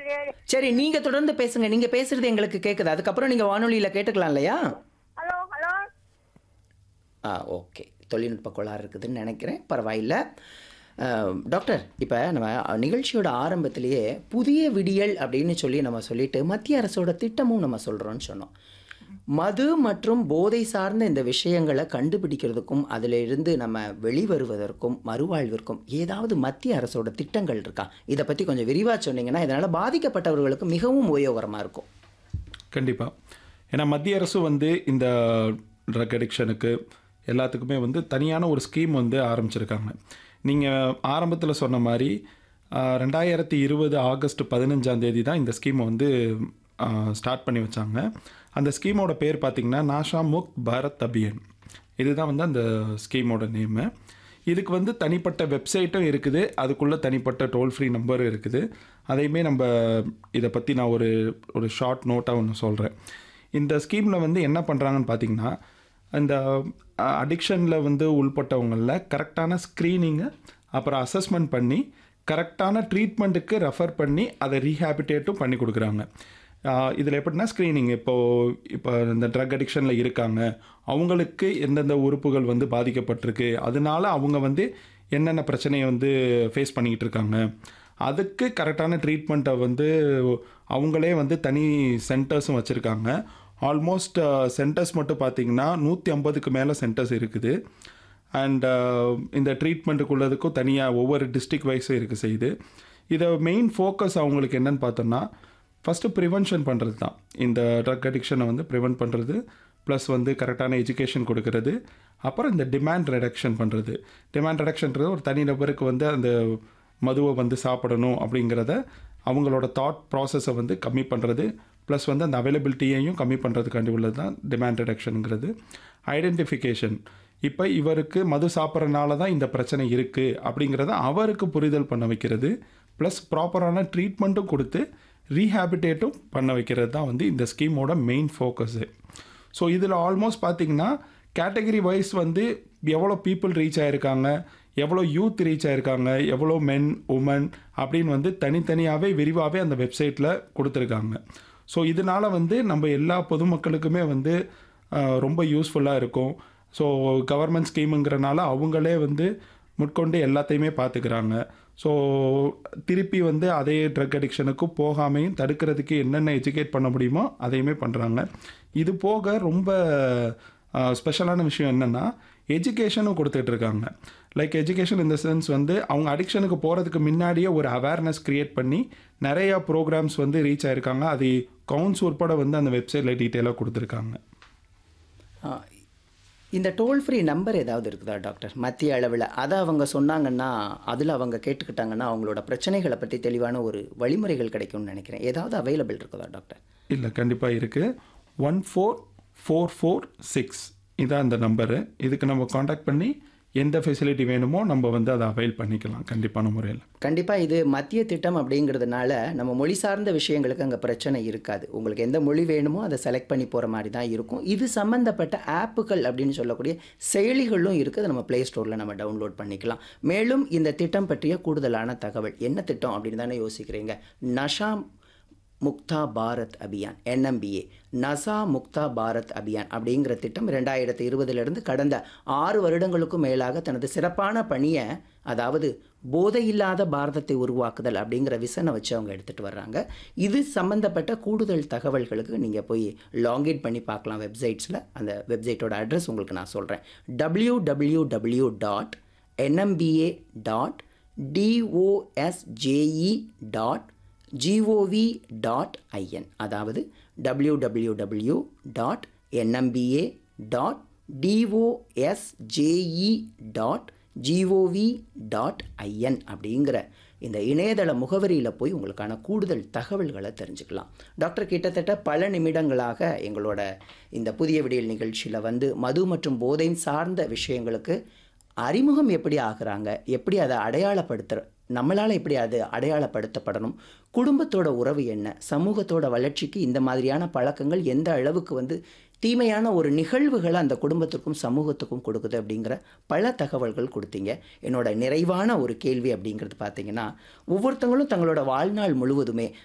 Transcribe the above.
சரி சரி நீங்க தொடர்ந்து பேசுங்க நீங்க பேசுறது எங்களுக்கு கேக்குது அதுக்கப்புறம் நீங்க வானொலியில கேட்டுக்கலாம் இல்லையா ஹலோ ஹலோ ஆ ஓகே தொழில்நுட்ப கோளாறு இருக்குதுன்னு நினைக்கிறேன் பரவாயில்ல அஹ், டாக்டர் இப்போ நம்ம நிகழ்ச்சியோட ஆரம்பத்திலேயே புதிய விடியல் அப்படின்னு சொல்லி நம்ம சொல்லிட்டு மத்திய அரசோட திட்டமும் நம்ம சொல்கிறோன்னு சொன்னோம் மது மற்றும் போதை சார்ந்த இந்த விஷயங்களை கண்டுபிடிக்கிறதுக்கும் அதில் இருந்து நம்ம வெளிவருவதற்கும் மறுவாழ்விற்கும் ஏதாவது மத்திய அரசோட திட்டங்கள் இருக்கா இதை பற்றி கொஞ்சம் விரிவாக சொன்னீங்கன்னா இதனால் பாதிக்கப்பட்டவர்களுக்கு மிகவும் உபயோகரமாக இருக்கும் கண்டிப்பாக ஏன்னா மத்திய அரசு வந்து இந்த ட்ரக் அடிக்ஷனுக்கு எல்லாத்துக்குமே வந்து தனியான ஒரு ஸ்கீம் வந்து ஆரம்பிச்சிருக்காங்க நீங்கள் ஆரம்பத்தில் சொன்ன மாதிரி ஆஹ், ரெண்டாயிரத்தி இருபது ஆகஸ்ட் பதினஞ்சாம் தேதி தான் இந்த ஸ்கீமை வந்து ஸ்டார்ட் பண்ணி வச்சாங்க அந்த ஸ்கீமோட பேர் பார்த்திங்கன்னா நாஷா முக் பாரத் அபியன் இதுதான் வந்து அந்த ஸ்கீமோட நேமு இதுக்கு வந்து தனிப்பட்ட வெப்சைட்டும் இருக்குது அதுக்குள்ளே தனிப்பட்ட டோல் ஃப்ரீ நம்பரும் இருக்குது அதையுமே நம்ம இதை பற்றி நான் ஒரு ஒரு ஷார்ட் நோட்டாக ஒன்று சொல்கிறேன் இந்த ஸ்கீமில் வந்து என்ன பண்ணுறாங்கன்னு பார்த்தீங்கன்னா இந்த அடிக்ஷனில் வந்து உள்பட்டவங்களில் கரெக்டான ஸ்க்ரீனிங்கை அப்புறம் அசஸ்மெண்ட் பண்ணி கரெக்டான ட்ரீட்மெண்ட்டுக்கு ரெஃபர் பண்ணி அதை ரீஹாபிட்டேட்டும் பண்ணி கொடுக்குறாங்க இதில் எப்படின்னா ஸ்க்ரீனிங் இப்போது இப்போ இந்த ட்ரக் அடிக்ஷனில் இருக்காங்க அவங்களுக்கு எந்தெந்த உறுப்புகள் வந்து பாதிக்கப்பட்டிருக்கு அதனால அவங்க வந்து என்னென்ன பிரச்சனையை வந்து ஃபேஸ் பண்ணிக்கிட்டு இருக்காங்க அதுக்கு கரெக்டான ட்ரீட்மெண்ட்டை வந்து அவங்களே வந்து தனி சென்டர்ஸும் வச்சுருக்காங்க ஆல்மோஸ்ட் சென்டர்ஸ் மட்டும் பார்த்தீங்கன்னா நூற்றி ஐம்பதுக்கு மேலே சென்டர்ஸ் இருக்குது அண்ட் இந்த ட்ரீட்மெண்ட்டுக்குள்ளதுக்கும் தனியாக ஒவ்வொரு டிஸ்ட்ரிக்ட் வைஸும் இருக்குது செய்யுது இதை மெயின் ஃபோக்கஸ் அவங்களுக்கு என்னன்னு பார்த்தோம்னா ஃபஸ்ட்டு ப்ரிவென்ஷன் பண்ணுறது தான் இந்த ட்ரக் அடிக்ஷனை வந்து ப்ரிவென்ட் பண்ணுறது ப்ளஸ் வந்து கரெக்டான எஜுகேஷன் கொடுக்கறது அப்புறம் இந்த டிமாண்ட் ரெடக்ஷன் பண்ணுறது டிமாண்ட் ரெடக்ஷன்றது ஒரு தனி நபருக்கு வந்து அந்த மதுவை வந்து சாப்பிடணும் அப்படிங்கிறத அவங்களோட தாட் ப்ராசஸை வந்து கம்மி பண்ணுறது ப்ளஸ் வந்து அந்த அவைலபிலிட்டியையும் கம்மி பண்ணுறதுக்காண்டி உள்ளது தான் டிமாண்ட் ரெடக்ஷனுங்கிறது ஐடென்டிஃபிகேஷன் இப்போ இவருக்கு மது சாப்பிட்றனால தான் இந்த பிரச்சனை இருக்குது அப்படிங்கிறத அவருக்கு புரிதல் பண்ண வைக்கிறது ப்ளஸ் ப்ராப்பரான ட்ரீட்மெண்ட்டும் கொடுத்து ரீஹாபிட்டேட்டும் பண்ண வைக்கிறது தான் வந்து இந்த ஸ்கீமோட மெயின் ஃபோக்கஸு ஸோ இதில் ஆல்மோஸ்ட் பார்த்தீங்கன்னா கேட்டகரி வைஸ் வந்து எவ்வளோ பீப்புள் ரீச் ஆயிருக்காங்க எவ்வளோ யூத் ரீச் ஆயிருக்காங்க எவ்வளோ மென் உமன் அப்படின்னு வந்து தனித்தனியாகவே விரிவாகவே அந்த வெப்சைட்டில் கொடுத்துருக்காங்க ஸோ இதனால் வந்து நம்ம எல்லா பொதுமக்களுக்குமே வந்து ஆஹ், ரொம்ப யூஸ்ஃபுல்லாக இருக்கும் ஸோ கவர்மெண்ட் ஸ்கீமுங்கிறனால அவங்களே வந்து முட்கொண்டு எல்லாத்தையுமே பார்த்துக்கிறாங்க ஸோ திருப்பி வந்து அதே ட்ரக் அடிக்ஷனுக்கு போகாமையும் தடுக்கிறதுக்கு என்னென்ன எஜுகேட் பண்ண முடியுமோ அதையுமே பண்ணுறாங்க இது போக ரொம்ப ஸ்பெஷலான விஷயம் என்னென்னா எஜுகேஷனும் கொடுத்துட்ருக்காங்க லைக் எஜுகேஷன் இந்த சென்ஸ் வந்து அவங்க அடிக்ஷனுக்கு போகிறதுக்கு முன்னாடியே ஒரு அவேர்னஸ் க்ரியேட் பண்ணி நிறையா ப்ரோக்ராம்ஸ் வந்து ரீச் ஆயிருக்காங்க அது கவுன்ஸ் உட்பட வந்து அந்த வெப்சைட்டில் டீட்டெயிலாக கொடுத்துருக்காங்க ஆ, இந்த டோல் ஃப்ரீ நம்பர் ஏதாவது இருக்குதா டாக்டர் மத்திய அளவில் அதை அவங்க சொன்னாங்கன்னா அதில் அவங்க கேட்டுக்கிட்டாங்கன்னா அவங்களோட பிரச்சனைகளை பற்றி தெளிவான ஒரு வழிமுறைகள் கிடைக்கும்னு நினைக்கிறேன் ஏதாவது அவைலபிள் இருக்குதா டாக்டர் இல்லை கண்டிப்பாக இருக்குது one four four four six இதான் அந்த நம்பரு இதுக்கு நம்ம காண்டாக்ட் பண்ணி எந்த ஃபெசிலிட்டி வேணுமோ நம்ம வந்து அதை அவைல் பண்ணிக்கலாம் கண்டிப்பான முறையில் கண்டிப்பாக இது மத்திய திட்டம் அப்படிங்கிறதுனால நம்ம மொழி சார்ந்த விஷயங்களுக்கு அங்கே பிரச்சனை இருக்காது உங்களுக்கு எந்த மொழி வேணுமோ அதை செலக்ட் பண்ணி போகிற மாதிரி தான் இருக்கும் இது சம்மந்தப்பட்ட ஆப்புகள் அப்படின்னு சொல்லக்கூடிய செயலிகளும் இருக்குது அதை நம்ம ப்ளே ஸ்டோரில் நம்ம டவுன்லோட் பண்ணிக்கலாம் மேலும் இந்த திட்டம் பற்றிய கூடுதலான தகவல் என்ன திட்டம் அப்படின்னு தானே யோசிக்கிறீங்க நஷா முக்தா பாரத் அபியான் என்எம்பிஏ நசா முக்தா பாரத் அபியான் அப்படிங்கிற திட்டம் ரெண்டாயிரத்தி இருபதுலேருந்து கடந்த ஆறு வருடங்களுக்கும் மேலாக தனது சிறப்பான பணியை அதாவது போதையில்லாத பாரதத்தை உருவாக்குதல் அப்படிங்கிற விசனை வச்சு அவங்க எடுத்துகிட்டு வர்றாங்க இது சம்மந்தப்பட்ட கூடுதல் தகவல்களுக்கு நீங்கள் போய் லாகின் பண்ணி பார்க்கலாம் வெப்சைட்ஸில் அந்த வெப்சைட்டோட அட்ரஸ் உங்களுக்கு நான் சொல்கிறேன் W W W dot NMBA dot DOSJE dot GOV dot IN அதாவது W W W dot NMBA dot DOSJE dot GOV dot IN அப்படிங்கிற இந்த இணையதள முகவரியில் போய் உங்களுக்கான கூடுதல் தகவல்களை தெரிஞ்சுக்கலாம் டாக்டர் கிட்டத்தட்ட பல நிமிடங்களாக எங்களோட இந்த புதிய விடியல் நிகழ்ச்சியில் வந்து மது மற்றும் போதை சார்ந்த விஷயங்களுக்கு அறிமுகம் எப்படி ஆகுறாங்க எப்படி அதை அடையாளப்படுத்துற நம்மளால் எப்படி அது அடையாளப்படுத்தப்படணும் குடும்பத்தோட உறவு என்ன சமூகத்தோட வளர்ச்சிக்கு இந்த மாதிரியான பழக்கங்கள் எந்த அளவுக்கு வந்து தீமையான ஒரு நிகழ்வுகளை அந்த குடும்பத்துக்கும் சமூகத்துக்கும் கொடுக்குது அப்படிங்கிற பல தகவல்கள் கொடுத்தீங்க என்னோட நிறைவான ஒரு கேள்வி அப்படிங்கிறது பார்த்தீங்கன்னா ஒவ்வொருத்தங்களும் தங்களோட வாழ்நாள் முழுவதுமே